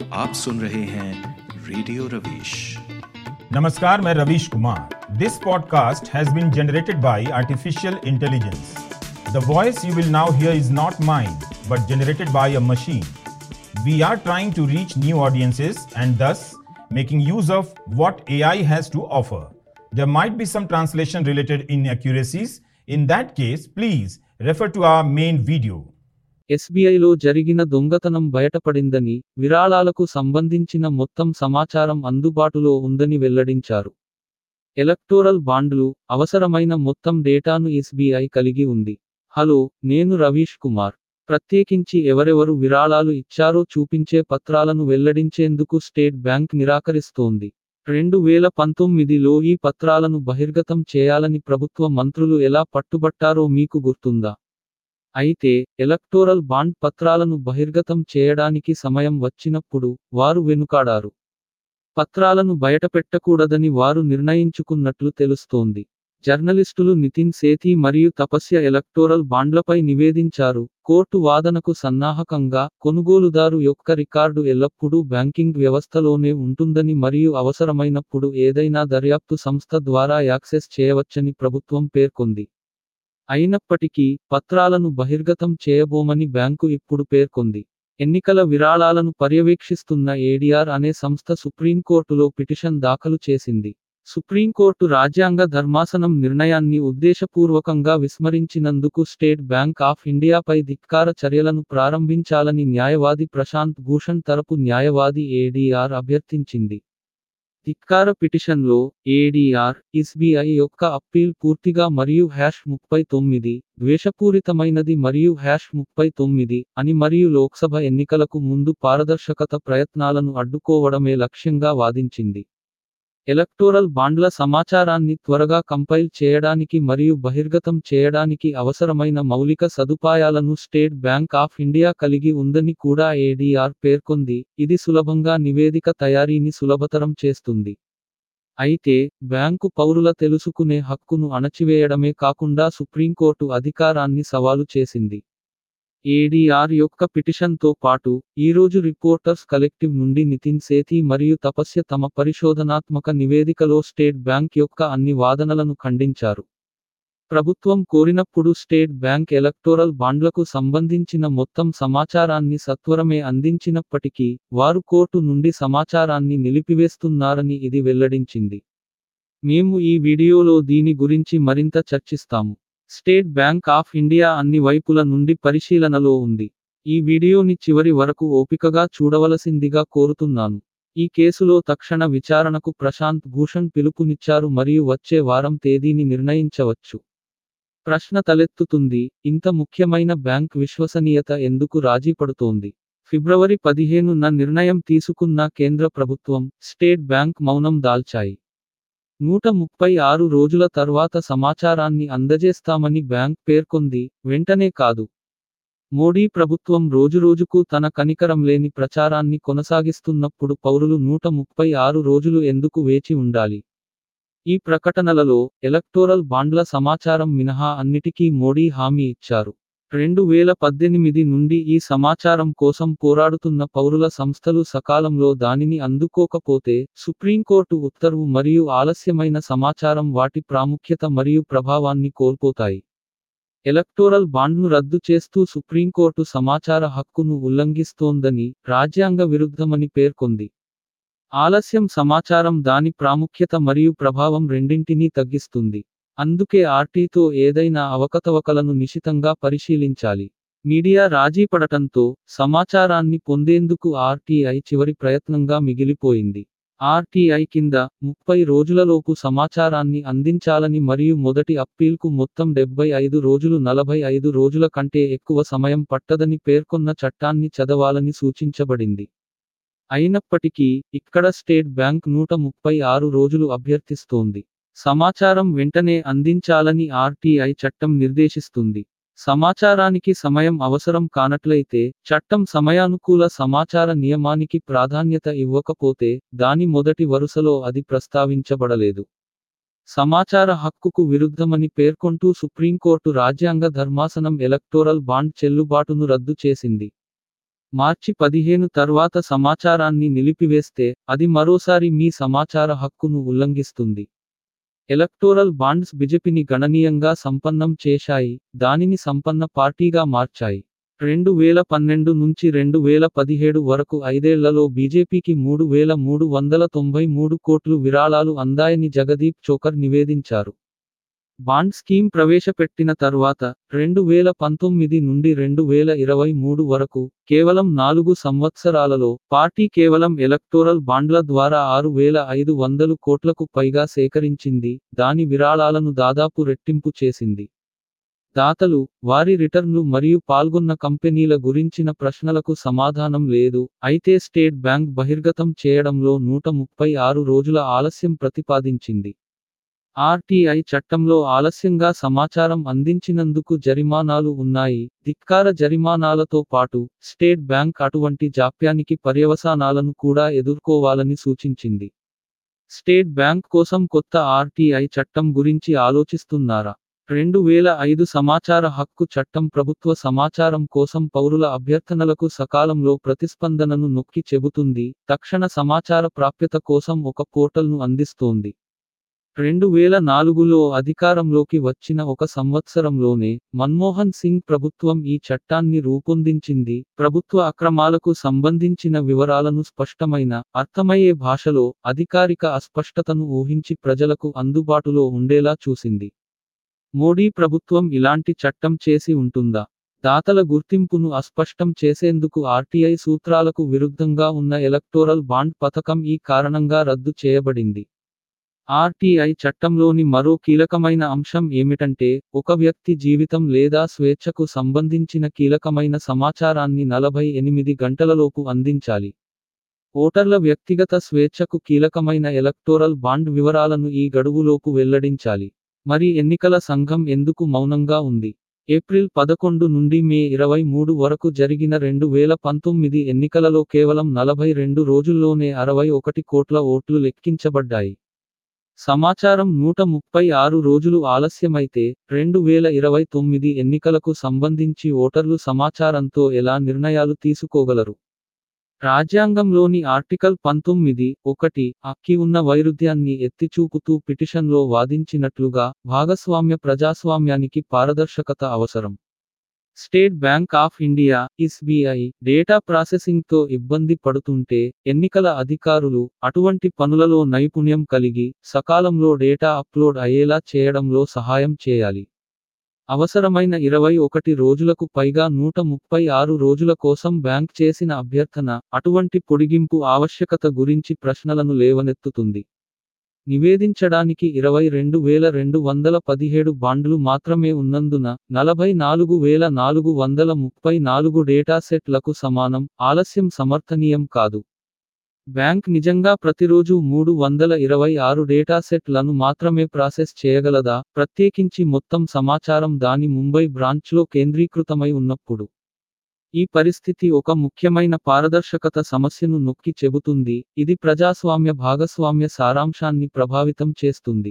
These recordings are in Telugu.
आप सुन रहे हैं रेडियो रवीश नमस्कार मैं Ravish Kumar this podcast has been generated by artificial intelligence the voice you will now hear is not mine but generated by a machine we are trying to reach new audiences and thus making use of what AI has to offer. There might be some translation related inaccuracies. In that case, please refer to our main video. ఎస్బీఐలో జరిగిన దొంగతనం బయటపడిందని విరాళాలకు సంబంధించిన మొత్తం సమాచారం అందుబాటులో ఉందని వెల్లడించారు ఎలక్టోరల్ బాండ్లు అవసరమైన మొత్తం డేటాను ఎస్బీఐ కలిగి ఉంది హలో నేను రవీష్ కుమార్ ప్రత్యేకించి ఎవరెవరు విరాళాలు ఇచ్చారో చూపించే పత్రాలను వెల్లడించేందుకు స్టేట్ బ్యాంక్ నిరాకరిస్తోంది రెండు వేల పంతొమ్మిదిలో ఈ పత్రాలను బహిర్గతం చేయాలని ప్రభుత్వ మంత్రులు ఎలా పట్టుబట్టారో మీకు గుర్తుందా అయితే ఎలక్టోరల్ బాండ్ పత్రాలను బహిర్గతం చేయడానికి సమయం వచ్చినప్పుడు వారు వెనుకాడారు పత్రాలను బయటపెట్టకూడదని వారు నిర్ణయించుకున్నట్లు తెలుస్తోంది జర్నలిస్టులు నితిన్ సేతి మరియు తపస్య ఎలక్టోరల్ బాండ్లపై నివేదించారు కోర్టు వాదనకు సన్నాహకంగా కొనుగోలుదారు యొక్క రికార్డు ఎల్లప్పుడూ బ్యాంకింగ్ వ్యవస్థలోనే ఉంటుందని మరియు అవసరమైనప్పుడు ఏదైనా దర్యాప్తు సంస్థ ద్వారా యాక్సెస్ చేయవచ్చని ప్రభుత్వం పేర్కొంది అయినప్పటికీ పత్రాలను బహిర్గతం చేయబోమని బ్యాంకు ఇప్పుడు పేర్కొంది ఎన్నికల విరాళాలను పర్యవేక్షిస్తున్న ఏడిఆర్ అనే సంస్థ సుప్రీంకోర్టులో పిటిషన్ దాఖలు చేసింది సుప్రీంకోర్టు రాజ్యాంగ ధర్మాసనం నిర్ణయాన్ని ఉద్దేశపూర్వకంగా విస్మరించినందుకు స్టేట్ బ్యాంక్ ఆఫ్ ఇండియాపై ధిక్కార చర్యలను ప్రారంభించాలని న్యాయవాది ప్రశాంత్ భూషణ్ తరపు న్యాయవాది ఏడీఆర్ అభ్యర్థించింది ధిక్కార పిటిషన్లో ఏడీఆర్ ఎస్బీఐ యొక్క అప్పీల్ పూర్తిగా మరియు హ్యాష్ ముప్పై తొమ్మిది ద్వేషపూరితమైనది మరియు హ్యాష్ ముప్పై తొమ్మిది అని మరియు లోక్సభ ఎన్నికలకు ముందు పారదర్శకత ప్రయత్నాలను అడ్డుకోవడమే లక్ష్యంగా వాదించింది ఎలక్టోరల్ బాండ్ల సమాచారాన్ని త్వరగా కంపైల్ చేయడానికి మరియు బహిర్గతం చేయడానికి అవసరమైన మౌలిక సదుపాయాలను స్టేట్ బ్యాంక్ ఆఫ్ ఇండియా కలిగి ఉందని కూడా ఏడీఆర్ పేర్కొంది ఇది సులభంగా నివేదిక తయారీని సులభతరం చేస్తుంది అయితే బ్యాంకు పౌరుల తెలుసుకునే హక్కును అణచివేయడమే కాకుండా సుప్రీంకోర్టు అధికారాన్ని సవాలు చేసింది ఏడీఆర్ యొక్క పిటిషన్తో పాటు ఈరోజు రిపోర్టర్స్ కలెక్టివ్ నుండి నితిన్ సేతి మరియు తపస్య తమ పరిశోధనాత్మక నివేదికలో స్టేట్ బ్యాంక్ యొక్క అన్ని వాదనలను ఖండించారు ప్రభుత్వం కోరినప్పుడు స్టేట్ బ్యాంక్ ఎలక్టోరల్ బాండ్లకు సంబంధించిన మొత్తం సమాచారాన్ని సత్వరమే అందించినప్పటికీ వారు కోర్టు నుండి సమాచారాన్ని నిలిపివేస్తున్నారని ఇది వెల్లడించింది మేము ఈ వీడియోలో దీని గురించి మరింత చర్చిస్తాము స్టేట్ బ్యాంక్ ఆఫ్ ఇండియా అన్ని వైపుల నుండి పరిశీలనలో ఉంది ఈ వీడియోని చివరి వరకు ఓపికగా చూడవలసిందిగా కోరుతున్నాను ఈ కేసులో తక్షణ విచారణకు ప్రశాంత్ భూషణ్ పిలుపునిచ్చారు మరియు వచ్చే వారం తేదీని నిర్ణయించవచ్చు ప్రశ్న తలెత్తుతుంది ఇంత ముఖ్యమైన బ్యాంక్ విశ్వసనీయత ఎందుకు రాజీ పడుతోంది ఫిబ్రవరి పదిహేనున నిర్ణయం తీసుకున్న కేంద్ర ప్రభుత్వం స్టేట్ బ్యాంక్ మౌనం దాల్చాయి నూట ముప్పై ఆరు రోజుల తర్వాత సమాచారాన్ని అందజేస్తామని బ్యాంక్ పేర్కొంది వెంటనే కాదు మోడీ ప్రభుత్వం రోజురోజుకు తన కనికరం లేని ప్రచారాన్ని కొనసాగిస్తున్నప్పుడు పౌరులు నూట ముప్పై ఆరు రోజులు ఎందుకు వేచి ఉండాలి ఈ ప్రకటనలలో ఎలక్టోరల్ బాండ్ల సమాచారం మినహా అన్నిటికీ మోడీ హామీ ఇచ్చారు రెండు వేల పద్దెనిమిది నుండి ఈ సమాచారం కోసం పోరాడుతున్న పౌరుల సంస్థలు సకాలంలో దానిని అందుకోకపోతే సుప్రీంకోర్టు ఉత్తర్వు మరియు ఆలస్యమైన సమాచారం వాటి ప్రాముఖ్యత మరియు ప్రభావాన్ని కోల్పోతాయి ఎలక్టోరల్ బాండ్ను రద్దు చేస్తూ సుప్రీంకోర్టు సమాచార హక్కును ఉల్లంఘిస్తోందని రాజ్యాంగ విరుద్ధమని పేర్కొంది ఆలస్యం సమాచారం దాని ప్రాముఖ్యత మరియు ప్రభావం రెండింటినీ తగ్గిస్తుంది అందుకే ఆర్టీతో ఏదైనా అవకతవకలను నిశితంగా పరిశీలించాలి మీడియా రాజీపడటంతో సమాచారాన్ని పొందేందుకు ఆర్టీఐ చివరి ప్రయత్నంగా మిగిలిపోయింది ఆర్టీఐ కింద ముప్పై రోజులలోపు సమాచారాన్ని అందించాలని మరియు మొదటి అప్పీల్కు మొత్తం డెబ్బై ఐదు రోజులు నలభై ఐదు రోజుల కంటే ఎక్కువ సమయం పట్టదని పేర్కొన్న చట్టాన్ని చదవాలని సూచించబడింది అయినప్పటికీ ఇక్కడ స్టేట్ బ్యాంక్ నూట ముప్పై ఆరు రోజులు అభ్యర్థిస్తోంది సమాచారం వెంటనే అందించాలని ఆర్టీఐ చట్టం నిర్దేశిస్తుంది సమాచారానికి సమయం అవసరం కానట్లయితే చట్టం సమయానుకూల సమాచార నియమానికి ప్రాధాన్యత ఇవ్వకపోతే దాని మొదటి వరుసలో అది ప్రస్తావించబడలేదు సమాచార హక్కుకు విరుద్ధమని పేర్కొంటూ సుప్రీంకోర్టు రాజ్యాంగ ధర్మాసనం ఎలక్టోరల్ బాండ్ చెల్లుబాటును రద్దు చేసింది మార్చి పదిహేను తర్వాత సమాచారాన్ని నిలిపివేస్తే అది మరోసారి మీ సమాచార హక్కును ఉల్లంఘిస్తుంది ఎలక్టోరల్ బాండ్స్ బిజెపిని గణనీయంగా సంపన్నం చేశాయి దానిని సంపన్న పార్టీగా మార్చాయి రెండు వేల పన్నెండు నుంచి రెండు వేల పదిహేడు వరకు ఐదేళ్లలో బీజేపీకి మూడు వేల మూడు వందల తొంభై మూడు కోట్లు విరాళాలు అందాయని జగదీప్ చోకర్ నివేదించారు బాండ్ స్కీమ్ ప్రవేశపెట్టిన తర్వాత రెండు వేల పంతొమ్మిది నుండి రెండు వేల ఇరవై మూడు వరకు కేవలం నాలుగు సంవత్సరాలలో పార్టీ కేవలం ఎలక్టోరల్ బాండ్ల ద్వారా ఆరు వేల ఐదు వందలు కోట్లకు పైగా సేకరించింది దాని విరాళాలను దాదాపు రెట్టింపు చేసింది దాతలు వారి రిటర్న్లు మరియు పాల్గొన్న కంపెనీల గురించిన ప్రశ్నలకు సమాధానం లేదు అయితే స్టేట్ బ్యాంక్ బహిర్గతం చేయడంలో నూట ముప్పై ఆరు రోజుల ఆలస్యం ప్రతిపాదించింది ఆర్టీఐ చట్టంలో ఆలస్యంగా సమాచారం అందించినందుకు జరిమానాలు ఉన్నాయి ధిక్కార జరిమానాలతో పాటు స్టేట్ బ్యాంక్ అటువంటి జాప్యానికి పర్యవసానాలను కూడా ఎదుర్కోవాలని సూచించింది స్టేట్ బ్యాంక్ కోసం కొత్త ఆర్టీఐ చట్టం గురించి ఆలోచిస్తున్నారా రెండు వేల ఐదు సమాచార హక్కు చట్టం ప్రభుత్వ సమాచారం కోసం పౌరుల అభ్యర్థనలకు సకాలంలో ప్రతిస్పందనను నొక్కి చెబుతుంది తక్షణ సమాచార ప్రాప్యత కోసం ఒక పోర్టల్ను అందిస్తోంది రెండు వేల నాలుగులో అధికారంలోకి వచ్చిన ఒక సంవత్సరంలోనే మన్మోహన్ సింగ్ ప్రభుత్వం ఈ చట్టాన్ని రూపొందించింది ప్రభుత్వ అక్రమాలకు సంబంధించిన వివరాలను స్పష్టమైన అర్థమయ్యే భాషలో అధికారిక అస్పష్టతను ఊహించి ప్రజలకు అందుబాటులో ఉండేలా చూసింది మోడీ ప్రభుత్వం ఇలాంటి చట్టం చేసి ఉంటుందా దాతల గుర్తింపును అస్పష్టం చేసేందుకు ఆర్టీఐ సూత్రాలకు విరుద్ధంగా ఉన్న ఎలక్టోరల్ బాండ్ పథకం ఈ కారణంగా రద్దు చేయబడింది ఆర్టీఐ చట్టంలోని మరో కీలకమైన అంశం ఏమిటంటే ఒక వ్యక్తి జీవితం లేదా స్వేచ్ఛకు సంబంధించిన కీలకమైన సమాచారాన్ని నలభై ఎనిమిది గంటలలోపు అందించాలి ఓటర్ల వ్యక్తిగత స్వేచ్ఛకు కీలకమైన ఎలక్టోరల్ బాండ్ వివరాలను ఈ గడువులోపు వెల్లడించాలి మరి ఎన్నికల సంఘం ఎందుకు మౌనంగా ఉంది ఏప్రిల్ పదకొండు నుండి మే ఇరవై మూడు వరకు జరిగిన రెండు వేల పంతొమ్మిది ఎన్నికలలో కేవలం నలభై రెండు రోజుల్లోనే అరవై ఒకటి కోట్ల ఓట్లు లెక్కించబడ్డాయి సమాచారం నూట ముప్పై ఆరు రోజులు ఆలస్యమైతే రెండు వేల ఇరవై తొమ్మిది ఎన్నికలకు సంబంధించి ఓటర్లు సమాచారంతో ఎలా నిర్ణయాలు తీసుకోగలరు రాజ్యాంగంలోని ఆర్టికల్ పంతొమ్మిది ఒకటి అక్కి ఉన్న వైరుధ్యాన్ని ఎత్తిచూపుతూ పిటిషన్లో వాదించినట్లుగా భాగస్వామ్య ప్రజాస్వామ్యానికి పారదర్శకత అవసరం state bank of India SBI data ప్రాసెసింగ్తో ఇబ్బంది పడుతుంటే ఎన్నికల అధికారులు అటువంటి పనులలో నైపుణ్యం కలిగి సకాలంలో డేటా అప్లోడ్ అయ్యేలా చేయడంలో సహాయం చేయాలి అవసరమైన ఇరవై ఒకటి రోజులకు పైగా నూట ముప్పై ఆరు రోజుల కోసం బ్యాంక్ చేసిన అభ్యర్థన అటువంటి పొడిగింపు ఆవశ్యకత గురించి ప్రశ్నలను లేవనెత్తుతుంది నివేదించడానికి ఇరవై రెండు వేల రెండు వందల పదిహేడు బాండ్లు మాత్రమే ఉన్నందున నలభై నాలుగు వేల నాలుగు వందల ముప్పై నాలుగు డేటాసెట్లకు సమానం ఆలస్యం సమర్థనీయం కాదు బ్యాంక్ నిజంగా ప్రతిరోజు మూడు వందల ఇరవై ఆరు డేటాసెట్లను మాత్రమే ప్రాసెస్ చేయగలదా ప్రత్యేకించి మొత్తం సమాచారం దాని ముంబై బ్రాంచ్లో కేంద్రీకృతమై ఉన్నప్పుడు ఈ పరిస్థితి ఒక ముఖ్యమైన పారదర్శకత సమస్యను నొక్కి చెబుతుంది ఇది ప్రజాస్వామ్య భాగస్వామ్య సారాంశాన్ని ప్రభావితం చేస్తుంది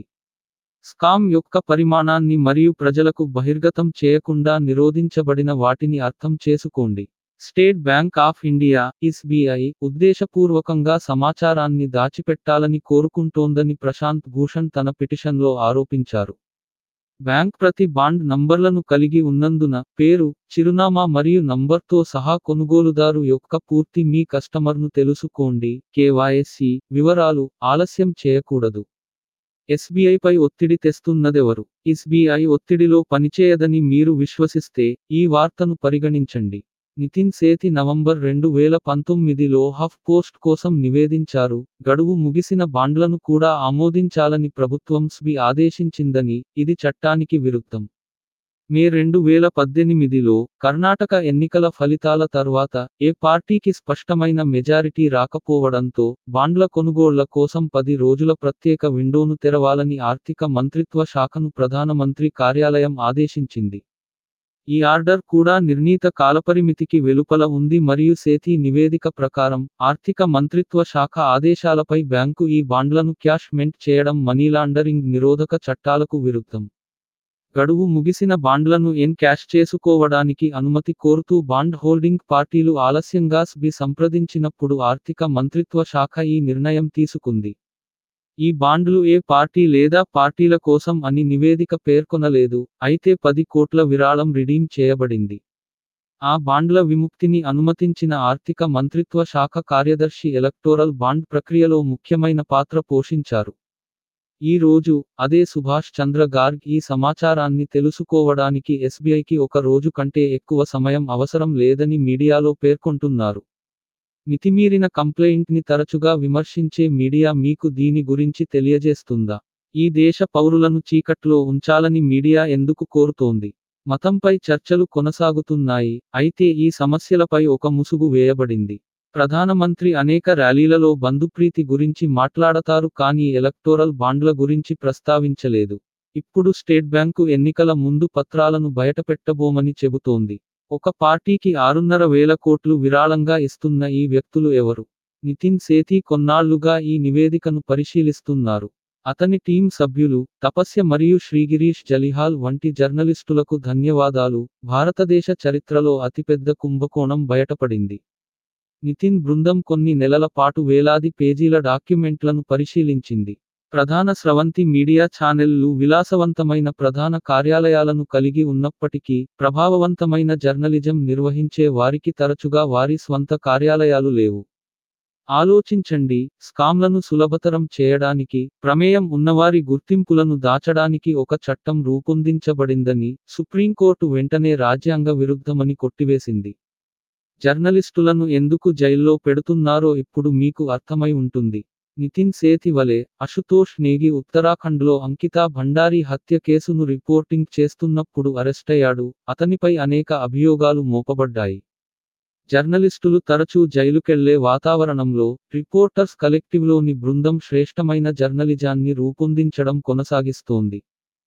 స్కామ్ యొక్క పరిమాణాన్ని మరియు ప్రజలకు బహిర్గతం చేయకుండా నిరోధించబడిన వాటిని అర్థం చేసుకోండి state bank of India SBI ఉద్దేశపూర్వకంగా సమాచారాన్ని దాచిపెట్టాలని కోరుకుంటోందని ప్రశాంత్ భూషణ్ తన పిటిషన్లో ఆరోపించారు బ్యాంక్ ప్రతి బాండ్ నంబర్లను కలిగి ఉన్నందున పేరు చిరునామా మరియు నంబర్తో సహా కొనుగోలుదారు యొక్క పూర్తి మీ కస్టమర్ను తెలుసుకోండి కేవైసీ వివరాలు ఆలస్యం చేయకూడదు ఎస్బీఐపై ఒత్తిడి తెస్తున్నదెవరు ఎస్బీఐ ఒత్తిడిలో పనిచేయదని మీరు విశ్వసిస్తే ఈ వార్తను పరిగణించండి నితిన్ సేతి నవంబర్ రెండు వేల పంతొమ్మిదిలో హఫ్ పోస్ట్ కోసం నివేదించారు గడువు ముగిసిన బాండ్లను కూడా ఆమోదించాలని ప్రభుత్వం స్బి ఆదేశించిందని ఇది చట్టానికి విరుద్ధం మే రెండు వేల పద్దెనిమిదిలో కర్ణాటక ఎన్నికల ఫలితాల తర్వాత ఏ పార్టీకి స్పష్టమైన మెజారిటీ రాకపోవడంతో బాండ్ల కొనుగోళ్ల కోసం పది రోజుల ప్రత్యేక విండోను తెరవాలని ఆర్థిక మంత్రిత్వ శాఖను ప్రధానమంత్రి కార్యాలయం ఆదేశించింది ఈ ఆర్డర్ కూడా నిర్ణీత కాలపరిమితికి వెలుపల ఉంది మరియు సేతి నివేదిక ప్రకారం ఆర్థిక మంత్రిత్వ శాఖ ఆదేశాలపై బ్యాంకు ఈ బాండ్లను క్యాష్ మెంట్ చేయడం మనీ లాండరింగ్ నిరోధక చట్టాలకు విరుద్ధం గడువు ముగిసిన బాండ్లను ఎన్ క్యాష్ చేసుకోవడానికి అనుమతి కోరుతూ బాండ్ హోల్డింగ్ పార్టీలు ఆలస్యంగా స్బి సంప్రదించినప్పుడు ఆర్థిక మంత్రిత్వ శాఖ ఈ నిర్ణయం తీసుకుంది ఈ బాండ్లు ఏ పార్టీ లేదా పార్టీల కోసం అని నివేదిక పేర్కొనలేదు అయితే పది కోట్ల విరాళం రిడీమ్ చేయబడింది ఆ బాండ్ల విముక్తిని అనుమతించిన ఆర్థిక మంత్రిత్వ శాఖ కార్యదర్శి ఎలక్టోరల్ బాండ్ ప్రక్రియలో ముఖ్యమైన పాత్ర పోషించారు ఈ రోజు అదే సుభాష్ చంద్ర గార్గ్ ఈ సమాచారాన్ని తెలుసుకోవడానికి ఎస్బీఐకి ఒక రోజు కంటే ఎక్కువ సమయం అవసరం లేదని మీడియాలో పేర్కొంటున్నారు మితిమీరిన కంప్లైంట్ని తరచుగా విమర్శించే మీడియా మీకు దీని గురించి తెలియజేస్తుందా ఈ దేశ పౌరులను చీకట్లో ఉంచాలని మీడియా ఎందుకు కోరుతోంది మతంపై చర్చలు కొనసాగుతున్నాయి అయితే ఈ సమస్యలపై ఒక ముసుగు వేయబడింది ప్రధానమంత్రి అనేక ర్యాలీలలో బంధుప్రీతి గురించి మాట్లాడతారు కానీ ఎలక్టోరల్ బాండ్ల గురించి ప్రస్తావించలేదు ఇప్పుడు స్టేట్ బ్యాంకు ఎన్నికల ముందు పత్రాలను బయటపెట్టబోమని చెబుతోంది ఒక పార్టీకి ఆరున్నర వేల కోట్లు విరాళంగా ఇస్తున్న ఈ వ్యక్తులు ఎవరు నితిన్ సేతి కొన్నాళ్లుగా ఈ నివేదికను పరిశీలిస్తున్నారు అతని టీం సభ్యులు తపస్య మరియు శ్రీగిరీష్ జలిహాల్ వంటి జర్నలిస్టులకు ధన్యవాదాలు భారతదేశ చరిత్రలో అతిపెద్ద కుంభకోణం బయటపడింది నితిన్ బృందం కొన్ని నెలల పాటు వేలాది పేజీల డాక్యుమెంట్లను పరిశీలించింది ప్రధాన స్రవంతి మీడియా ఛానెళ్లు విలాసవంతమైన ప్రధాన కార్యాలయాలను కలిగి ఉన్నప్పటికీ ప్రభావవంతమైన జర్నలిజం నిర్వహించే వారికి తరచుగా వారి స్వంత కార్యాలయాలు లేవు ఆలోచించండి స్కామ్లను సులభతరం చేయడానికి ప్రమేయం ఉన్నవారి గుర్తింపులను దాచడానికి ఒక చట్టం రూపొందించబడిందని సుప్రీంకోర్టు వెంటనే రాజ్యాంగ విరుద్ధమని కొట్టివేసింది జర్నలిస్టులను ఎందుకు జైల్లో పెడుతున్నారో ఇప్పుడు మీకు అర్థమై ఉంటుంది నితిన్ సేతి వలె అశుతోష్ నేగి ఉత్తరాఖండ్లో అంకితా భండారీ హత్య కేసును రిపోర్టింగ్ చేస్తున్నప్పుడు అరెస్టయ్యాడు అతనిపై అనేక అభియోగాలు మోపబడ్డాయి జర్నలిస్టులు తరచూ జైలుకెళ్లే వాతావరణంలో రిపోర్టర్స్ కలెక్టివ్లోని బృందం శ్రేష్టమైన జర్నలిజాన్ని రూపొందించడం కొనసాగిస్తోంది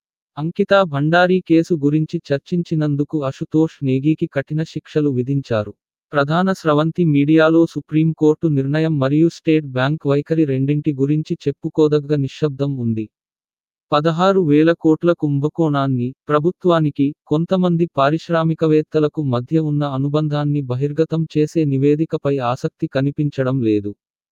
అంకితా భండారీ కేసు గురించి చర్చించినందుకు అశుతోష్ నేగీకి కఠిన శిక్షలు విధించారు ప్రధాన స్రవంతి మీడియాలో సుప్రీంకోర్టు నిర్ణయం మరియు స్టేట్ బ్యాంక్ వైఖరి రెండింటి గురించి చెప్పుకోదగ్గ నిశ్శబ్దం ఉంది పదహారు వేల కోట్ల కుంభకోణాన్ని ప్రభుత్వానికి కొంతమంది పారిశ్రామికవేత్తలకు మధ్య ఉన్న అనుబంధాన్ని బహిర్గతం చేసే నివేదికపై ఆసక్తి కనిపించడం లేదు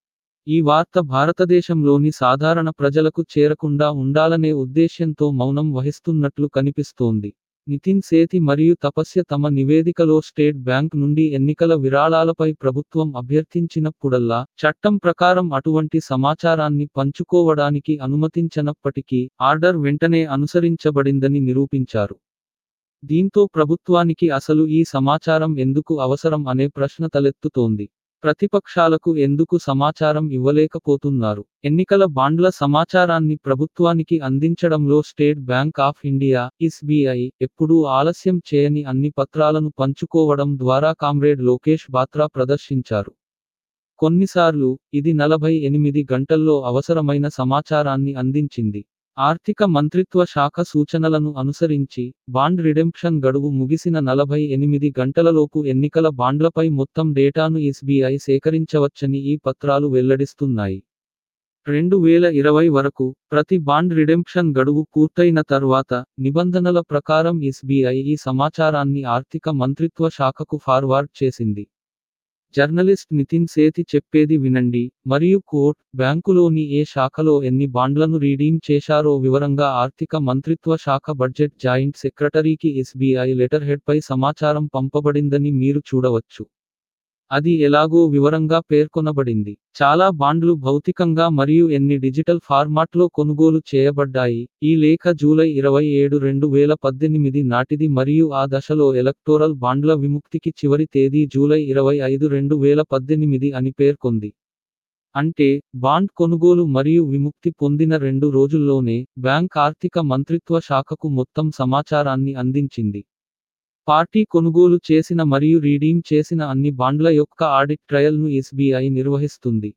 ఈ వార్త భారతదేశంలోని సాధారణ ప్రజలకు చేరకుండా ఉండాలనే ఉద్దేశ్యంతో మౌనం వహిస్తున్నట్లు కనిపిస్తోంది నితిన్ సేతి మరియు తపస్య తమ నివేదికలో స్టేట్ బ్యాంక్ నుండి ఎన్నికల విరాళాలపై ప్రభుత్వం అభ్యర్థించినప్పుడల్లా చట్టం ప్రకారం అటువంటి సమాచారాన్ని పంచుకోవడానికి అనుమతించనప్పటికీ ఆర్డర్ వెంటనే అనుసరించబడిందని నిరూపించారు దీంతో ప్రభుత్వానికి అసలు ఈ సమాచారం ఎందుకు అవసరం అనే ప్రశ్న తలెత్తుతోంది ప్రతిపక్షాలకు ఎందుకు సమాచారం ఇవ్వలేకపోతున్నారు ఎన్నికల బాండ్ల సమాచారాన్ని ప్రభుత్వానికి అందించడంలో state bank of India SBI ఎప్పుడూ ఆలస్యం చేయని అన్ని పత్రాలను పంచుకోవడం ద్వారా కామ్రేడ్ లోకేష్ బాత్రా ప్రదర్శించారు కొన్నిసార్లు ఇది నలభై ఎనిమిది గంటల్లో అవసరమైన సమాచారాన్ని అందించింది ఆర్థిక మంత్రిత్వ శాఖ సూచనలను అనుసరించి బాండ్ రిడెంప్షన్ గడువు ముగిసిన నలభై ఎనిమిది గంటలలోపు ఎన్నికల బాండ్లపై మొత్తం డేటాను ఎస్బీఐ సేకరించవచ్చని ఈ పత్రాలు వెల్లడిస్తున్నాయి రెండు వేల ఇరవై వరకు ప్రతి బాండ్ రిడెంప్షన్ గడువు పూర్తయిన తర్వాత నిబంధనల ప్రకారం ఎస్బీఐ ఈ సమాచారాన్ని ఆర్థిక మంత్రిత్వ శాఖకు ఫార్వార్డ్ చేసింది జర్నలిస్ట్ నితిన్ సేతి చెప్పేది వినండి మరియు కోర్ట్ బ్యాంకులోని ఏ శాఖలో ఎన్ని బాండ్లను రీడీమ్ చేశారో వివరంగా ఆర్థిక మంత్రిత్వ శాఖ బడ్జెట్ జాయింట్ సెక్రటరీకి ఎస్బీఐ లెటర్ హెడ్పై సమాచారం పంపబడిందని మీరు చూడవచ్చు అది ఎలాగో వివరంగా పేర్కొనబడింది చాలా బాండ్లు భౌతికంగా మరియు ఎన్ని డిజిటల్ ఫార్మాట్లో కొనుగోలు చేయబడ్డాయి ఈ లేఖ జూలై ఇరవై ఏడు రెండు వేల పద్దెనిమిది నాటిది మరియు ఆ దశలో ఎలక్టోరల్ బాండ్ల విముక్తికి చివరి తేదీ జూలై ఇరవై ఐదు రెండు వేల పద్దెనిమిది అని పేర్కొంది అంటే బాండ్ కొనుగోలు మరియు విముక్తి పొందిన రెండు రోజుల్లోనే బ్యాంక్ ఆర్థిక మంత్రిత్వ శాఖకు మొత్తం సమాచారాన్ని అందించింది పార్టీ కొనుగోలు చేసిన మరియు రీడీమ్ చేసిన అన్ని బాండ్ల యొక్క ఆడిట్ ట్రయల్ను ఎస్బీఐ నిర్వహిస్తుంది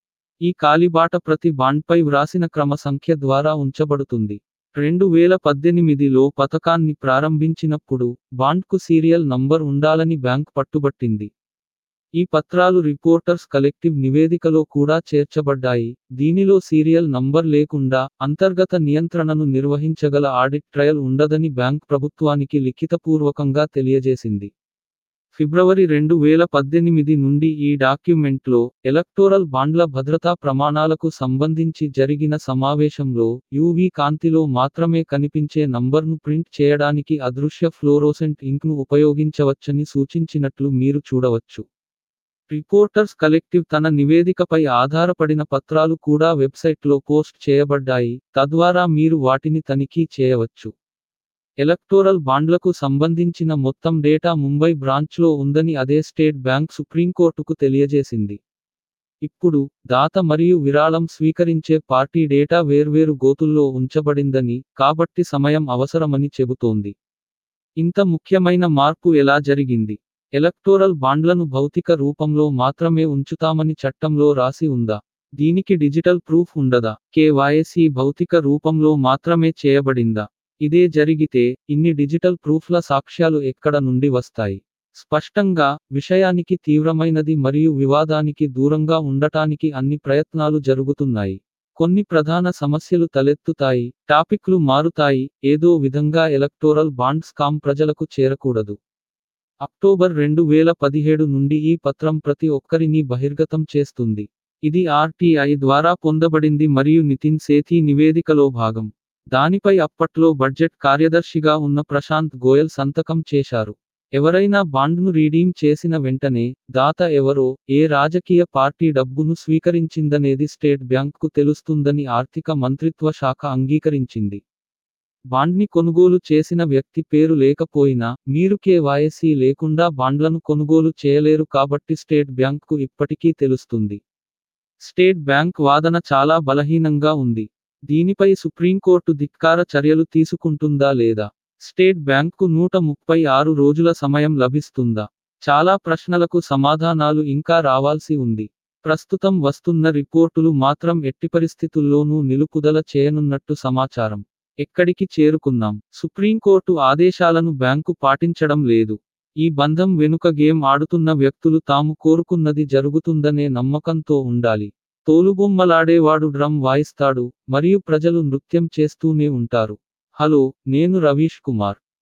ఈ కాలిబాట ప్రతి బాండ్పై వ్రాసిన క్రమ సంఖ్య ద్వారా ఉంచబడుతుంది రెండు వేల పద్దెనిమిదిలో పథకాన్ని ప్రారంభించినప్పుడు బాండ్కు సీరియల్ నంబర్ ఉండాలని బ్యాంక్ పట్టుబట్టింది ఈ పత్రాలు రిపోర్టర్స్ కలెక్టివ్ నివేదికలో కూడా చేర్చబడ్డాయి దీనిలో సీరియల్ నంబర్ లేకుండా అంతర్గత నియంత్రణను నిర్వహించగల ఆడిట్ ట్రయల్ ఉండదని బ్యాంక్ ప్రభుత్వానికి లిఖితపూర్వకంగా తెలియజేసింది ఫిబ్రవరి రెండు వేల పద్దెనిమిది నుండి ఈ డాక్యుమెంట్లో ఎలక్టోరల్ బాండ్ల భద్రతా ప్రమాణాలకు సంబంధించి జరిగిన సమావేశంలో యూవీ కాంతిలో మాత్రమే కనిపించే నంబర్ను ప్రింట్ చేయడానికి అదృశ్య ఫ్లోరోసెంట్ ఇంక్ను ఉపయోగించవచ్చని సూచించినట్లు మీరు చూడవచ్చు రిపోర్టర్స్ కలెక్టివ్ తన నివేదికపై ఆధారపడిన పత్రాలు కూడా వెబ్సైట్లో పోస్ట్ చేయబడ్డాయి తద్వారా మీరు వాటిని తనిఖీ చేయవచ్చు ఎలక్టోరల్ బాండ్లకు సంబంధించిన మొత్తం డేటా ముంబై బ్రాంచ్లో ఉందని అదే స్టేట్ బ్యాంక్ సుప్రీంకోర్టుకు తెలియజేసింది ఇప్పుడు దాత మరియు విరాళం స్వీకరించే పార్టీ డేటా వేర్వేరు గోతుల్లో ఉంచబడిందని కాబట్టి సమయం అవసరమని చెబుతోంది ఇంత ముఖ్యమైన మార్పు ఎలా జరిగింది ఎలక్టోరల్ బాండ్లను భౌతిక రూపంలో మాత్రమే ఉంచుతామని చట్టంలో రాసి ఉందా దీనికి డిజిటల్ ప్రూఫ్ ఉండదా కేవైసీ భౌతిక రూపంలో మాత్రమే చేయబడిందా ఇదే జరిగితే ఇన్ని డిజిటల్ ప్రూఫ్ల సాక్ష్యాలు ఎక్కడ నుండి వస్తాయి స్పష్టంగా విషయానికి తీవ్రమైనది మరియు వివాదానికి దూరంగా ఉండటానికి అన్ని ప్రయత్నాలు జరుగుతున్నాయి కొన్ని ప్రధాన సమస్యలు తలెత్తుతాయి టాపిక్లు మారుతాయి ఏదో విధంగా ఎలక్టోరల్ బాండ్ స్కామ్ ప్రజలకు చేరకూడదు అక్టోబర్ రెండు వేల పదిహేడు నుండి ఈ పత్రం ప్రతి ఒక్కరిని బహిర్గతం చేస్తుంది ఇది ఆర్టీఐ ద్వారా పొందబడింది మరియు నితిన్ సేథీ నివేదికలో భాగం దానిపై అప్పట్లో బడ్జెట్ కార్యదర్శిగా ఉన్న ప్రశాంత్ గోయల్ సంతకం చేశారు ఎవరైనా బాండ్ను రీడీమ్ చేసిన వెంటనే దాత ఎవరో ఏ రాజకీయ పార్టీ డబ్బును స్వీకరించిందనేది స్టేట్ బ్యాంక్కు తెలుస్తుందని ఆర్థిక మంత్రిత్వ శాఖ అంగీకరించింది బాండ్ని కొనుగోలు చేసిన వ్యక్తి పేరు లేకపోయినా మీరు కేవైసీ లేకుండా బాండ్లను కొనుగోలు చేయలేరు కాబట్టి స్టేట్ బ్యాంక్కు ఇప్పటికీ తెలుస్తుంది స్టేట్ బ్యాంక్ వాదన చాలా బలహీనంగా ఉంది దీనిపై సుప్రీంకోర్టు ధిక్కార చర్యలు తీసుకుంటుందా లేదా స్టేట్ బ్యాంక్కు నూట ముప్పై ఆరు రోజుల సమయం లభిస్తుందా చాలా ప్రశ్నలకు సమాధానాలు ఇంకా రావాల్సి ఉంది ప్రస్తుతం వస్తున్న రిపోర్టులు మాత్రం ఎట్టి పరిస్థితుల్లోనూ నిలుపుదల చేయనున్నట్టు సమాచారం ఎక్కడికి చేరుకున్నాం సుప్రీంకోర్టు ఆదేశాలను బ్యాంకు పాటించడం లేదు ఈ బంధం వెనుక గేమ్ ఆడుతున్న వ్యక్తులు తాము కోరుకున్నది జరుగుతుందనే నమ్మకంతో ఉండాలి తోలుబొమ్మలాడేవాడు డ్రమ్ వాయిస్తాడు మరియు ప్రజలు నృత్యం చేస్తూనే ఉంటారు హలో నేను రవీష్ కుమార్